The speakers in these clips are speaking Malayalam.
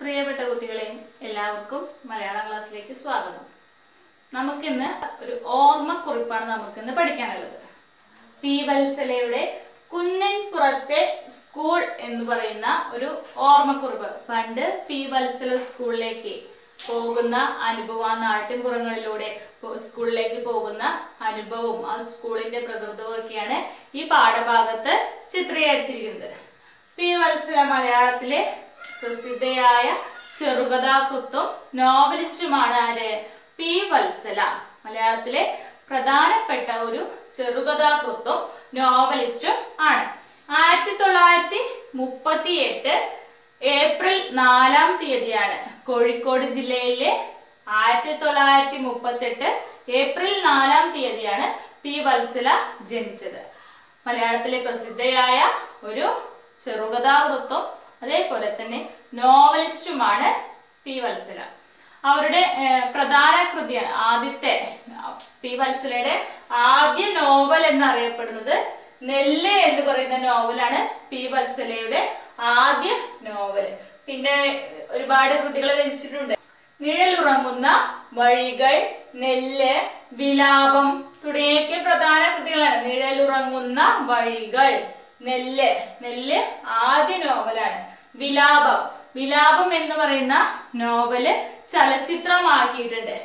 പ്രിയപ്പെട്ട കുട്ടികളെ എല്ലാവർക്കും മലയാളം ക്ലാസ്സിലേക്ക് സ്വാഗതം നമുക്കിന്ന് ഒരു ഓർമ്മക്കുറിപ്പാണ് നമുക്കിന്ന് പഠിക്കാനുള്ളത് പി വത്സലയുടെ കുന്നൻപുറത്തെ സ്കൂൾ എന്ന് പറയുന്ന ഒരു ഓർമ്മക്കുറിപ്പ് പണ്ട് പി വത്സല സ്കൂളിലേക്ക് പോകുന്ന അനുഭവം ആ നാട്ടിൻപുറങ്ങളിലൂടെ പോ- സ്കൂളിലേക്ക് പോകുന്ന അനുഭവവും ആ സ്കൂളിന്റെ പ്രകൃതവും ഒക്കെയാണ് ഈ പാഠഭാഗത്ത് ചിത്രീകരിച്ചിരിക്കുന്നത് പി വത്സല മലയാളത്തിലെ പ്രസിദ്ധയായ ചെറുകഥാകൃത്തും നോവലിസ്റ്റുമാണ് ആര് പി വത്സല മലയാളത്തിലെ പ്രധാനപ്പെട്ട ഒരു ചെറുകഥാകൃത്തും നോവലിസ്റ്റും ആണ് ആയിരത്തി തൊള്ളായിരത്തി മുപ്പത്തി എട്ട് ഏപ്രിൽ നാലാം തീയതിയാണ് കോഴിക്കോട് ജില്ലയിലെ ആയിരത്തി തൊള്ളായിരത്തി മുപ്പത്തെട്ട് ഏപ്രിൽ നാലാം തീയതിയാണ് പി വത്സല ജനിച്ചത് മലയാളത്തിലെ പ്രസിദ്ധയായ ഒരു ചെറുകഥാകൃത്തും അതേപോലെ തന്നെ നോവലിസ്റ്റുമാണ് പി വത്സല അവരുടെ ഏർ, പ്രധാന കൃതിയാണ് ആദ്യത്തെ പി വത്സലയുടെ ആദ്യ നോവൽ എന്നറിയപ്പെടുന്നത് നെല്ല് എന്ന് പറയുന്ന നോവലാണ് പി വത്സലയുടെ ആദ്യ നോവൽ പിന്നെ ഒരുപാട് കൃതികൾ രചിച്ചിട്ടുണ്ട് നിഴലുറങ്ങുന്ന വഴികൾ നെല്ല് വിലാപം തുടങ്ങിയൊക്കെ പ്രധാന കൃതികളാണ് നിഴലുറങ്ങുന്ന വഴികൾ നെല്ല് നെല്ല് ആദ്യ നോവലാണ് വിലാപം വിലാപം എന്ന് പറയുന്ന നോവല് ചലച്ചിത്രമാക്കിയിട്ടുണ്ട്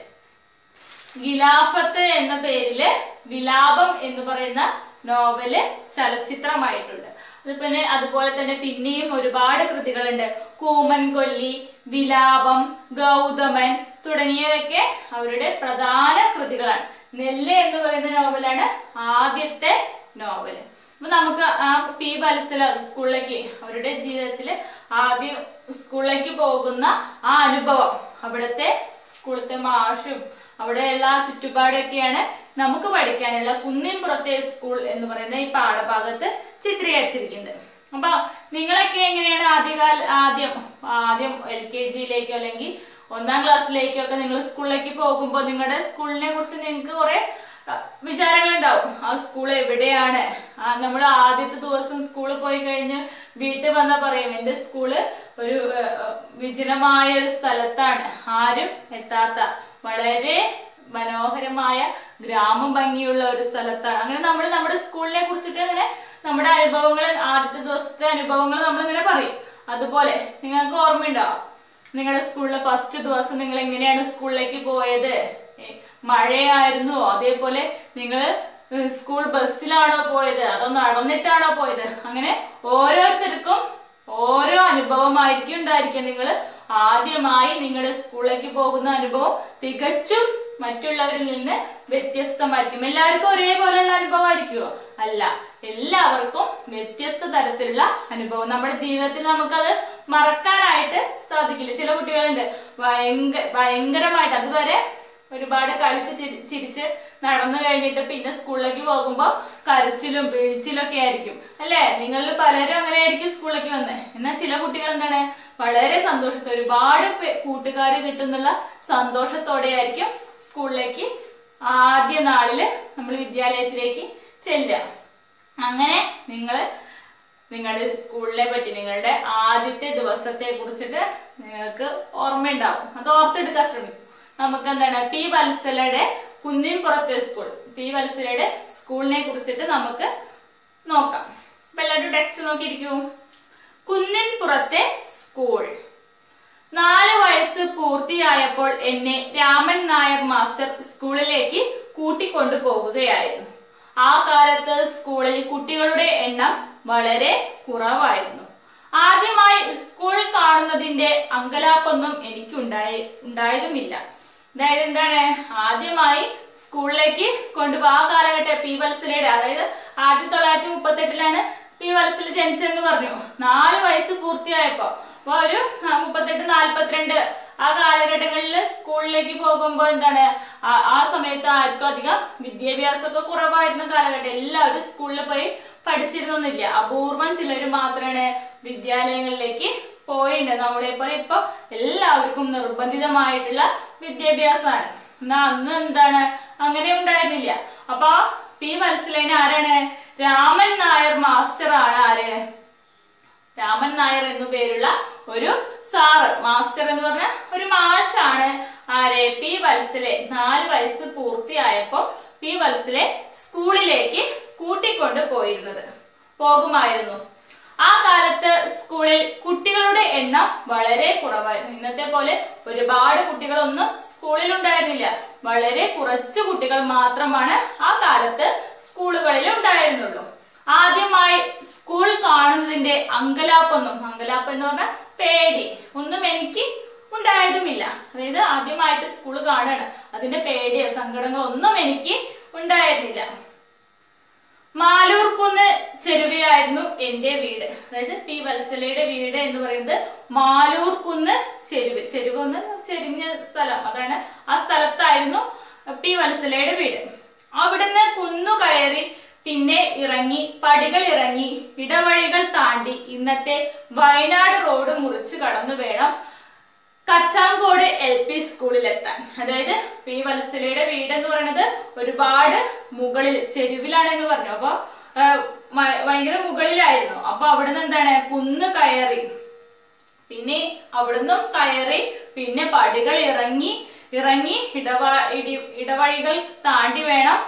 ഗിലാഫത്ത് എന്ന പേരില് വിലാപം എന്ന് പറയുന്ന നോവല് ചലച്ചിത്രമായിട്ടുണ്ട് അത് പിന്നെ അതുപോലെ തന്നെ പിന്നെയും ഒരുപാട് കൃതികളുണ്ട് കൂമൻ കൊല്ലി വിലാപം ഗൗതമൻ തുടങ്ങിയവയൊക്കെ അവരുടെ പ്രധാന കൃതികളാണ് നെല്ല് എന്ന് പറയുന്ന നോവലാണ് ആദ്യത്തെ നോവല് അപ്പൊ നമുക്ക് ആ പി വത്സല സ്കൂളിലേക്ക് അവരുടെ ജീവിതത്തില് ആദ്യം സ്കൂളിലേക്ക് പോകുന്ന ആ അനുഭവം അവിടുത്തെ സ്കൂളത്തെ മാഷും അവിടെയുള്ള ആ ചുറ്റുപാടൊക്കെയാണ് നമുക്ക് പഠിക്കാനുള്ള കുന്നിൻപുറത്തെ സ്കൂൾ എന്ന് പറയുന്ന ഈ പാഠഭാഗത്ത് ചിത്രീകരിച്ചിരിക്കുന്നത് അപ്പൊ നിങ്ങളൊക്കെ എങ്ങനെയാണ് ആദ്യകാല ആദ്യം ആദ്യം എൽ കെ ജിയിലേക്കോ അല്ലെങ്കിൽ ഒന്നാം ക്ലാസ്സിലേക്കോ ഒക്കെ നിങ്ങൾ സ്കൂളിലേക്ക് പോകുമ്പോൾ നിങ്ങളുടെ സ്കൂളിനെ കുറിച്ച് നിങ്ങൾക്ക് കുറെ വിചാരങ്ങളുണ്ടാവും ആ സ്കൂൾ എവിടെയാണ് ആ നമ്മൾ ആദ്യത്തെ ദിവസം സ്കൂളിൽ പോയി കഴിഞ്ഞ് വീട്ടിൽ വന്ന പറയും എൻ്റെ സ്കൂള് ഒരു ഏർ, വിജനമായ ഒരു സ്ഥലത്താണ് ആരും എത്താത്ത വളരെ മനോഹരമായ ഗ്രാമം ഭംഗിയുള്ള ഒരു സ്ഥലത്താണ് അങ്ങനെ നമ്മൾ നമ്മുടെ സ്കൂളിനെ കുറിച്ചിട്ട് അങ്ങനെ നമ്മുടെ അനുഭവങ്ങൾ ആദ്യത്തെ ദിവസത്തെ അനുഭവങ്ങൾ നമ്മൾ ഇങ്ങനെ പറയും അതുപോലെ നിങ്ങൾക്ക് ഓർമ്മയുണ്ടോ നിങ്ങളുടെ സ്കൂളിലെ ഫസ്റ്റ് ദിവസം നിങ്ങൾ എങ്ങനെയാണ് സ്കൂളിലേക്ക് പോയത് ഏ, മഴയായിരുന്നോ അതേപോലെ നിങ്ങൾ സ്കൂൾ ബസ്സിലാണോ പോയത് അതോ നടന്നിട്ടാണോ പോയത് അങ്ങനെ ഓരോരുത്തർക്കും ഓരോ അനുഭവമായിരിക്കും ഉണ്ടായിരിക്കുക നിങ്ങൾ ആദ്യമായി നിങ്ങളുടെ സ്കൂളിലേക്ക് പോകുന്ന അനുഭവം തികച്ചും മറ്റുള്ളവരിൽ നിന്ന് വ്യത്യസ്തമായിരിക്കും എല്ലാവർക്കും ഒരേപോലെയുള്ള അനുഭവമായിരിക്കുമോ അല്ല എല്ലാവർക്കും വ്യത്യസ്ത തരത്തിലുള്ള അനുഭവം നമ്മുടെ ജീവിതത്തിൽ നമുക്കത് മറക്കാനായിട്ട് സാധിക്കില്ല ചില കുട്ടികളുണ്ട് ഭയങ്കര ഭയങ്കരമായിട്ട് അതുവരെ ഒരുപാട് കളിച്ച് തിരി- ചിരിച്ച് നടന്നു കഴിഞ്ഞിട്ട് പിന്നെ സ്കൂളിലേക്ക് പോകുമ്പോൾ കരച്ചിലും പിഴിച്ചിലും ഒക്കെ ആയിരിക്കും അല്ലേ നിങ്ങളിൽ പലരും അങ്ങനെ ആയിരിക്കും സ്കൂളിലേക്ക് വന്നത് എന്നാൽ ചില കുട്ടികൾ എന്താണ് വളരെ സന്തോഷത്തോടെ ഒരുപാട് കൂട്ടുകാർ കിട്ടുന്നുള്ള സന്തോഷത്തോടെ ആയിരിക്കും സ്കൂളിലേക്ക് ആദ്യ നാളില് നമ്മൾ വിദ്യാലയത്തിലേക്ക് ചെല്ലുക അങ്ങനെ നിങ്ങൾ നിങ്ങളുടെ സ്കൂളിനെ പറ്റി നിങ്ങളുടെ ആദ്യത്തെ ദിവസത്തെ കുറിച്ചിട്ട് നിങ്ങൾക്ക് ഓർമ്മയുണ്ടാവും അത് ഓർത്തെടുക്കാൻ ശ്രമിക്കും നമുക്ക് എന്താണ് പി വത്സലയുടെ കുന്നിൻപുറത്തെ സ്കൂൾ പി വത്സലയുടെ സ്കൂളിനെ കുറിച്ചിട്ട് നമുക്ക് നോക്കാം അപ്പൊ എല്ലാവരും ടെക്സ്റ്റ് നോക്കിയിരിക്കൂ കുന്നിൻപുറത്തെ സ്കൂൾ നാല് വയസ്സ് പൂർത്തിയായപ്പോൾ എന്നെ രാമൻ നായർ മാസ്റ്റർ സ്കൂളിലേക്ക് കൂട്ടിക്കൊണ്ടു പോകുകയായിരുന്നു ആ കാലത്ത് സ്കൂളിൽ കുട്ടികളുടെ എണ്ണം വളരെ കുറവായിരുന്നു ആദ്യമായി സ്കൂൾ കാണുന്നതിന്റെ അങ്കലാപ്പൊന്നും എനിക്കുണ്ടായി ഉണ്ടായതുമില്ല അതായത് എന്താണ് ആദ്യമായി സ്കൂളിലേക്ക് കൊണ്ടുപോകുക ആ കാലഘട്ടം പി വത്സലയുടെ അതായത് ആയിരത്തി തൊള്ളായിരത്തി മുപ്പത്തി എട്ടിലാണ് പി വത്സല ജനിച്ചതെന്ന് പറഞ്ഞു നാല് വയസ്സ് പൂർത്തിയായപ്പോ അപ്പൊ ഒരു ആ, മുപ്പത്തെട്ട് നാല്പത്തിരണ്ട് ആ കാലഘട്ടങ്ങളിൽ സ്കൂളിലേക്ക് പോകുമ്പോൾ എന്താണ് ആ- ആ സമയത്ത് ആർക്കും അധികം വിദ്യാഭ്യാസമൊക്കെ കുറവായിരുന്ന കാലഘട്ടം എല്ലാവരും സ്കൂളിൽ പോയി പഠിച്ചിരുന്നൊന്നുമില്ല അപൂർവം ചിലർ മാത്രമാണ് വിദ്യാലയങ്ങളിലേക്ക് പോയിട്ടുണ്ട് നമ്മളെ പോലെ ഇപ്പൊ എല്ലാവർക്കും നിർബന്ധിതമായിട്ടുള്ള വിദ്യാഭ്യാസമാണ് എന്നാ അന്ന് എന്താണ് അങ്ങനെ ഉണ്ടായിരുന്നില്ല അപ്പൊ പി വത്സലേന ആരാണ് രാമൻ നായർ മാസ്റ്റർ ആണ് ആര് രാമൻ നായർ എന്നു പേരുള്ള ഒരു സാറ് മാസ്റ്റർ എന്ന് പറഞ്ഞ ഒരു മാഷാണ് ആരെ പി വത്സലെ നാല് വയസ്സ് പൂർത്തിയായപ്പോൾ പി വത്സലെ സ്കൂളിലേക്ക് കൂട്ടിക്കൊണ്ട് പോയിരുന്നത് പോകുമായിരുന്നു ആ കാലത്ത് സ്കൂളിൽ കുട്ടികളുടെ എണ്ണം വളരെ കുറവായിരുന്നു ഇന്നത്തെ പോലെ ഒരുപാട് കുട്ടികളൊന്നും സ്കൂളിൽ ഉണ്ടായിരുന്നില്ല വളരെ കുറച്ച് കുട്ടികൾ മാത്രമാണ് ആ കാലത്ത് സ്കൂളുകളിൽ ഉണ്ടായിരുന്നുള്ളൂ ആദ്യമായി സ്കൂൾ കാണുന്നതിന്റെ അങ്കലാപ്പൊന്നും അങ്കലാപ്പ് എന്ന് പറഞ്ഞാൽ പേടി ഒന്നും എനിക്ക് ഉണ്ടായതുമില്ല അതായത് ആദ്യമായിട്ട് സ്കൂൾ കാണുകയാണ് അതിന്റെ പേടിയോ സങ്കടങ്ങളോ ഒന്നും എനിക്ക് ഉണ്ടായിരുന്നില്ല മാലൂർക്കുന്ന് ചെരുവിലായിരുന്നു എൻ്റെ വീട് അതായത് പി വത്സലയുടെ വീട് എന്ന് പറയുന്നത് മാലൂർക്കുന്ന് ചെരുവ് ചെരുവ് ഒന്ന് ചെരിഞ്ഞ സ്ഥലം അതാണ് ആ സ്ഥലത്തായിരുന്നു പി വത്സലയുടെ വീട് അവിടുന്ന് കുന്നു കയറി പിന്നെ ഇറങ്ങി പടികൾ ഇറങ്ങി ഇടവഴികൾ താണ്ടി ഇന്നത്തെ വയനാട് റോഡ് മുറിച്ച് കടന്നു വേണം കച്ചാങ്കോട് എൽ പി സ്കൂളിലെത്താൻ അതായത് പി വത്സലയുടെ വീട് എന്ന് പറയുന്നത് ഒരുപാട് മുകളിൽ ചെരുവിലാണ് എന്ന് പറഞ്ഞു അപ്പൊ ആ, മ- ഭയങ്കര മുകളിലായിരുന്നു അപ്പൊ അവിടുന്ന് എന്താണ് കുന്ന് കയറി പിന്നെ അവിടുന്നും കയറി പിന്നെ പടികൾ ഇറങ്ങി ഇറങ്ങി ഇടവ ഇടി ഇടവഴികൾ താണ്ടി വേണം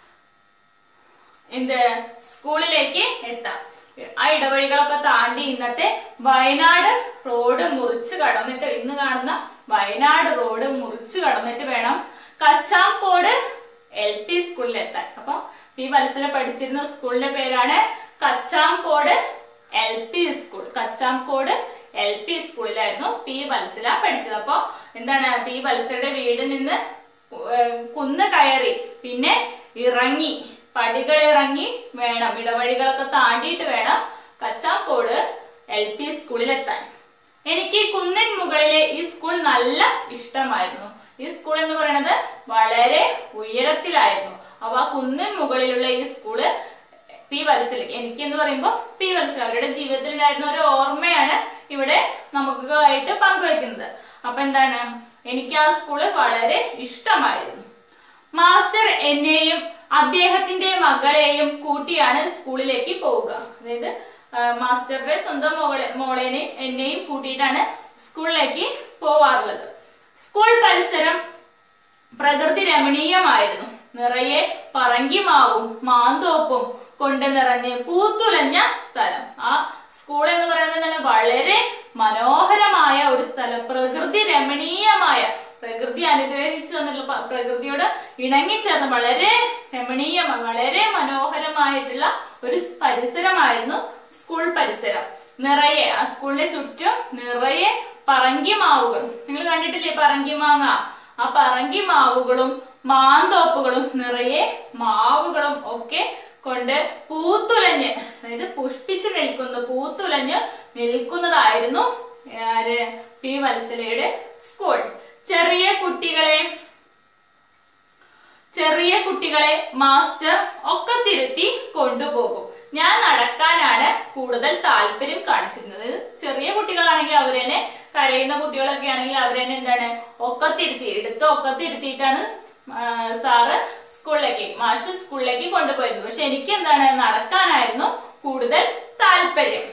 എന്ത് സ്കൂളിലേക്ക് എത്താം ആ ഇടവഴികളൊക്കെ താണ്ടി ഇന്നത്തെ വയനാട് റോഡ് മുറിച്ച് കടന്നിട്ട് ഇന്ന് കാണുന്ന വയനാട് റോഡ് മുറിച്ച് കടന്നിട്ട് വേണം കച്ചാംകോട് എൽ പി സ്കൂളിൽ എത്താൻ അപ്പൊ പി വത്സല പഠിച്ചിരുന്ന സ്കൂളിന്റെ പേരാണ് Kachamkode L P school Kachamkode L P സ്കൂളിലായിരുന്നു പി വത്സല പഠിച്ചത് അപ്പൊ എന്താണ് പി വത്സലയുടെ വീട് നിന്ന് ഏഹ് കുന്ന് കയറി പിന്നെ ഇറങ്ങി പടികൾ ഇറങ്ങി വേണം ഇടവഴികളൊക്കെ താണ്ടിയിട്ട് വേണം കച്ചാക്കോട് എൽ പി സ്കൂളിലെത്താൻ എനിക്ക് കുന്നിൻ മുകളിലെ ഈ സ്കൂൾ നല്ല ഇഷ്ടമായിരുന്നു ഈ സ്കൂൾ എന്ന് പറയുന്നത് വളരെ ഉയരത്തിലായിരുന്നു അവ കുന്നിൻ മുകളിലുള്ള ഈ സ്കൂള് പി വത്സലയ്ക്ക് എനിക്ക് എന്ന് പറയുമ്പോൾ പി വത്സല അവരുടെ ജീവിതത്തിൽ ഉണ്ടായിരുന്ന ഒരു ഓർമ്മയാണ് ഇവിടെ നമുക്ക് ആയിട്ട് പങ്കുവെക്കുന്നത് അപ്പൊ എന്താണ് എനിക്ക് ആ സ്കൂള് വളരെ ഇഷ്ടമായിരുന്നു മാസ്റ്റർ എന്നെയും അദ്ദേഹത്തിന്റെ മകളെയും കൂട്ടിയാണ് സ്കൂളിലേക്ക് പോവുക അതായത് ആ, മാസ്റ്ററുടെ സ്വന്തം മോളെ മോളേനെയും എന്നെയും കൂട്ടിയിട്ടാണ് സ്കൂളിലേക്ക് പോവാറുള്ളത് സ്കൂൾ പരിസരം പ്രകൃതി രമണീയമായിരുന്നു നിറയെ പറങ്കിമാവും മാന്തോപ്പും കൊണ്ട് നിറഞ്ഞ് പൂത്തുലഞ്ഞ സ്ഥലം ആ സ്കൂൾ എന്ന് പറയുന്നത് എന്താണ് വളരെ മനോഹരമായ ഒരു സ്ഥലം പ്രകൃതി രമണീയമായ പ്രകൃതി അനുഗ്രഹിച്ചു തന്നിട്ടുള്ള പ- പ്രകൃതിയോട് ഇണങ്ങിച്ചേർന്ന് വളരെ രമണീയമായ വളരെ മനോഹരമായിട്ടുള്ള ഒരു സ് പരിസരമായിരുന്നു സ്കൂൾ പരിസരം നിറയെ ആ സ്കൂളിന്റെ ചുറ്റും നിറയെ പറങ്കിമാവുകൾ നിങ്ങൾ കണ്ടിട്ടില്ലേ പറങ്കിമാങ്ങ ആ പറങ്കി മാവുകളും മാന്തോപ്പുകളും നിറയെ മാവുകളും ഒക്കെ കൊണ്ട് പൂത്തുലഞ്ഞ് അതായത് പുഷ്പിച്ച് നിൽക്കുന്ന പൂത്തുലഞ്ഞ് നിൽക്കുന്നതായിരുന്നു ആര് പി വത്സലയുടെ സ്കൂൾ ചെറിയ കുട്ടികളെ ചെറിയ കുട്ടികളെ മാസ്റ്റർ ഒക്കെ തിരുത്തി കൊണ്ടുപോകും ഞാൻ നടക്കാനാണ് കൂടുതൽ താല്പര്യം കാണിച്ചിരുന്നത് ചെറിയ കുട്ടികളാണെങ്കിൽ അവരെന്നെ കരയുന്ന കുട്ടികളൊക്കെ ആണെങ്കിൽ അവരെന്നെ എന്താണ് ഒക്കത്തിരുത്തി എടുത്ത് ഒക്കത്തിരുത്തിയിട്ടാണ് ആ, സാറ് സ്കൂളിലേക്ക് മാഷ് സ്കൂളിലേക്ക് കൊണ്ടുപോയിരുന്നത് പക്ഷെ എനിക്ക് എന്താണ് നടക്കാനായിരുന്നു കൂടുതൽ താല്പര്യം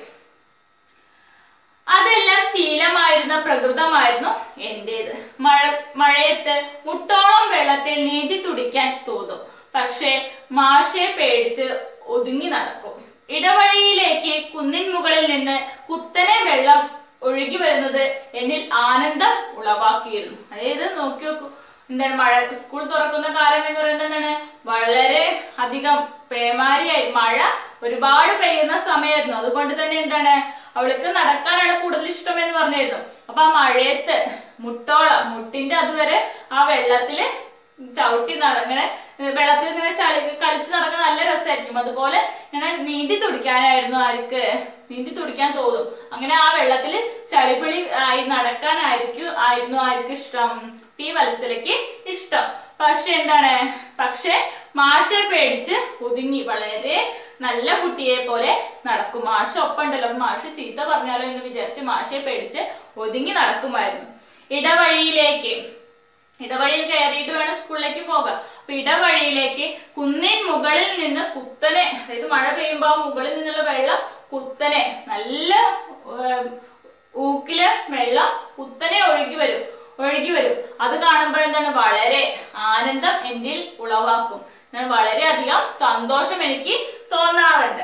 അതെല്ലാം ശീലമായിരുന്ന പ്രകൃതമായിരുന്നു എന്റേത് മഴ മഴയത്ത് മുട്ടോളം വെള്ളത്തിൽ നീന്തി തുടിക്കാൻ തോന്നും പക്ഷേ മാഷെ പേടിച്ച് ഒതുങ്ങി നടക്കും ഇടവഴിയിലേക്ക് കുന്നിൻ മുകളിൽ നിന്ന് കുത്തനെ വെള്ളം ഒഴുകി വരുന്നത് എന്നിൽ ആനന്ദം ഉളവാക്കിയിരുന്നു അതായത് നോക്കി നോക്കൂ എന്താണ് മഴ സ്കൂൾ തുറക്കുന്ന കാലം എന്ന് പറയുന്നത് എന്താണ് വളരെ അധികം പേമാരിയായി മഴ ഒരുപാട് പെയ്യുന്ന സമയമായിരുന്നു അതുകൊണ്ട് തന്നെ എന്താണ് അവൾക്ക് നടക്കാനാണ് കൂടുതൽ ഇഷ്ടം എന്ന് പറഞ്ഞിരുന്നു അപ്പൊ ആ മഴയത്ത് മുട്ടോളം മുട്ടിന്റെ അതുവരെ ആ വെള്ളത്തില് ചവിട്ടി നടങ്ങനെ വെള്ളത്തിൽ ഇങ്ങനെ ചളി കളിച്ച് നടക്കാൻ നല്ല രസമായിരിക്കും അതുപോലെ ഇങ്ങനെ നീന്തി തുടിക്കാനായിരുന്നു ആർക്ക് നീന്തി തുടിക്കാൻ തോന്നും അങ്ങനെ ആ വെള്ളത്തിൽ ചളിപ്പിളി ആയി നടക്കാനായിരിക്കും ആയിരുന്നു ആർക്ക് ഇഷ്ടം പി വത്സലയ്ക്ക് ഇഷ്ടം പക്ഷെ എന്താണ് പക്ഷെ മാഷെ പേടിച്ച് ഒതുങ്ങി വളരെ നല്ല കുട്ടിയെ പോലെ നടക്കും മാഷ ഒപ്പം ഉണ്ടല്ലോ അപ്പൊ മാഷ് ചീത്ത പറഞ്ഞാലോ എന്ന് വിചാരിച്ച് മാഷെ പേടിച്ച് ഒതുങ്ങി നടക്കുമായിരുന്നു ഇടവഴിയിലേക്ക് ഇടവഴിയിൽ കയറിയിട്ട് വേണം സ്കൂളിലേക്ക് പോകാം അപ്പൊ ഇടവഴിയിലേക്ക് കുന്നിൻ മുകളിൽ നിന്ന് കുത്തനെ അതായത് മഴ പെയ്യുമ്പോൾ ആ മുകളിൽ നിന്നുള്ള വെള്ളം കുത്തനെ നല്ല ഏർ, ഊക്കില് വെള്ളം കുത്തനെ ഒഴുകി വരും ഒഴുകി വരും അത് കാണുമ്പോൾ എന്താണ് വളരെ ആനന്ദം എന്നിൽ ഉളവാക്കും എന്താണ് വളരെയധികം സന്തോഷം എനിക്ക് തോന്നാറുണ്ട്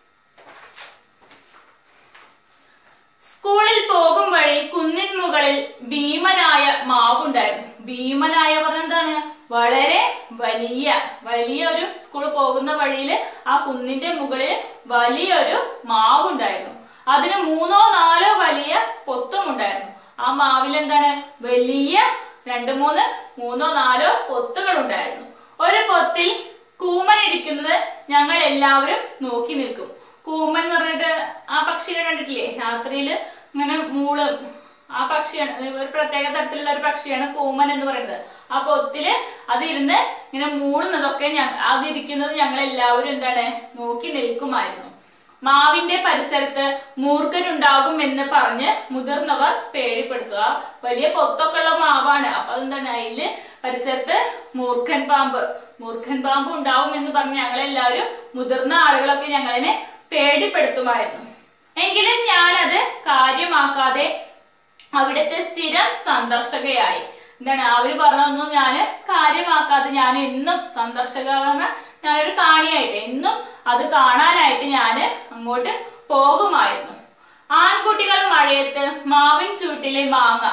സ്കൂളിൽ പോകും വഴി കുന്നിൻ മുകളിൽ ഭീമനായ മാവുണ്ടായിരുന്നു ഭീമനായ പറഞ്ഞ എന്താണ് വളരെ വലിയ വലിയൊരു സ്കൂൾ പോകുന്ന വഴിയിൽ ആ കുന്നിന്റെ മുകളിൽ വലിയൊരു മാവുണ്ടായിരുന്നു അതിന് മൂന്നോ നാലോ വലിയ പൊത്തും ഉണ്ടായിരുന്നു ആ മാവിൽ എന്താണ് വലിയ രണ്ട് മൂന്ന് മൂന്നോ നാലോ പൊത്തുകൾ ഉണ്ടായിരുന്നു ഒരു പൊത്തിൽ കൂമൻ ഇരിക്കുന്നത് ഞങ്ങൾ എല്ലാവരും നോക്കി നിൽക്കും കൂമൻ എന്ന് പറഞ്ഞിട്ട് ആ പക്ഷിയെ കണ്ടിട്ടില്ലേ രാത്രിയിൽ ഇങ്ങനെ മൂളും ആ പക്ഷിയാണ് ഒരു പ്രത്യേക തരത്തിലുള്ള ഒരു പക്ഷിയാണ് കൂമൻ എന്ന് പറയുന്നത് ആ പൊത്തില് അതിരുന്ന് ഇങ്ങനെ മൂളുന്നതൊക്കെ ഞ അതിരിക്കുന്നത് ഞങ്ങൾ എല്ലാവരും എന്താണ് നോക്കി നിൽക്കുമായിരുന്നു മാവിന്റെ പരിസരത്ത് മൂർഖനുണ്ടാകും എന്ന് പറഞ്ഞ് മുതിർന്നവർ പേടിപ്പെടുത്തുക വലിയ പൊത്തൊക്കെ ഉള്ള മാവാണ് അപ്പൊ അതെന്താണ് അതില് പരിസരത്ത് മൂർഖൻ പാമ്പ് മൂർഖൻ പാമ്പ് ഉണ്ടാവും എന്ന് പറഞ്ഞ് ഞങ്ങളെല്ലാവരും മുതിർന്ന ആളുകളൊക്കെ ഞങ്ങളെ പേടിപ്പെടുത്തുമായിരുന്നു എങ്കിലും ഞാനത് കാര്യമാക്കാതെ അവിടുത്തെ സ്ഥിരം സന്ദർശകയായി എന്താണ് അവര് പറഞ്ഞതൊന്നും ഞാൻ കാര്യമാക്കാതെ ഞാൻ എന്നും സന്ദർശക പറഞ്ഞാൽ ഞാനൊരു കാണിയായിട്ട് എന്നും അത് കാണാനായിട്ട് ഞാൻ അങ്ങോട്ട് പോകുമായിരുന്നു ആൺകുട്ടികൾ മഴയത്ത് മാവിൻ ചൂട്ടിലെ മാങ്ങ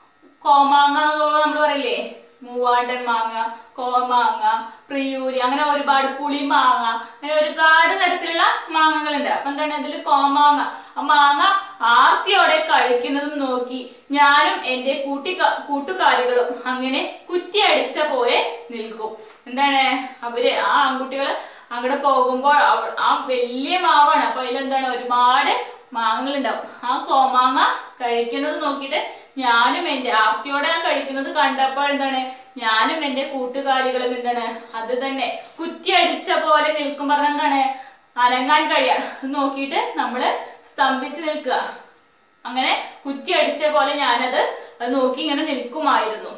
കോമാങ്ങ നമ്മൾ പറയില്ലേ മൂവാണ്ടൻ മാങ്ങ കോമാങ്ങ പ്രിയൂരി അങ്ങനെ ഒരുപാട് പുളിമാങ്ങ അങ്ങനെ ഒരുപാട് തരത്തിലുള്ള മാങ്ങകളുണ്ട് അപ്പൊ എന്താണ് ഇതിൽ കോമാങ്ങ ആ മാങ്ങ ആർത്തിയോടെ കഴിക്കുന്നതും നോക്കി ഞാനും എൻ്റെ കൂട്ടി കൂട്ടുകാരികളും അങ്ങനെ കുറ്റിയടിച്ച പോലെ നിൽക്കും എന്താണ് അവര് ആ ആൺകുട്ടികള് അങ്ങോട്ട് പോകുമ്പോൾ അവ- ആ വലിയ മാവാണ് അപ്പൊ അതിലെന്താണ് ഒരുപാട് മാങ്ങകൾ ഉണ്ടാവും ആ കോമാങ്ങ കഴിക്കുന്നത് നോക്കിയിട്ട് ഞാനും എൻ്റെ ആർത്തിയോടെ ആ കഴിക്കുന്നത് കണ്ടപ്പോൾ എന്താണ് ഞാനും എൻ്റെ കൂട്ടുകാരികളും എന്താണ് അത് തന്നെ കുറ്റിയടിച്ച പോലെ നിൽക്കും പറഞ്ഞ എന്താണ് അനങ്ങാൻ കഴിയാ അത് നോക്കിയിട്ട് നമ്മള് സ്തംഭിച്ച് നിൽക്കുക അങ്ങനെ കുറ്റിയടിച്ച പോലെ ഞാനത് അത് നോക്കി ഇങ്ങനെ നിൽക്കുമായിരുന്നു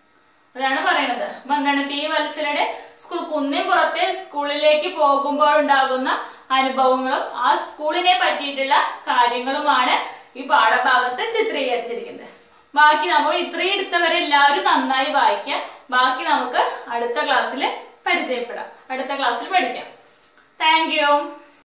അതാണ് പറയണത് അപ്പൊ എന്താണ് പി വത്സലയുടെ സ്കൂൾ കുന്നിൻ പുറത്തെ സ്കൂളിലേക്ക് പോകുമ്പോൾ ഉണ്ടാകുന്ന അനുഭവങ്ങളും ആ സ്കൂളിനെ പറ്റിയിട്ടുള്ള കാര്യങ്ങളുമാണ് ഈ പാഠഭാഗത്ത് ചിത്രീകരിച്ചിരിക്കുന്നത് ബാക്കി നമ്മൾ ഇത്രയും എടുത്തവരെ എല്ലാവരും നന്നായി വായിക്കാം ബാക്കി നമുക്ക് അടുത്ത ക്ലാസ്സിൽ പരിചയപ്പെടാം അടുത്ത ക്ലാസ്സിൽ പഠിക്കാം താങ്ക് യു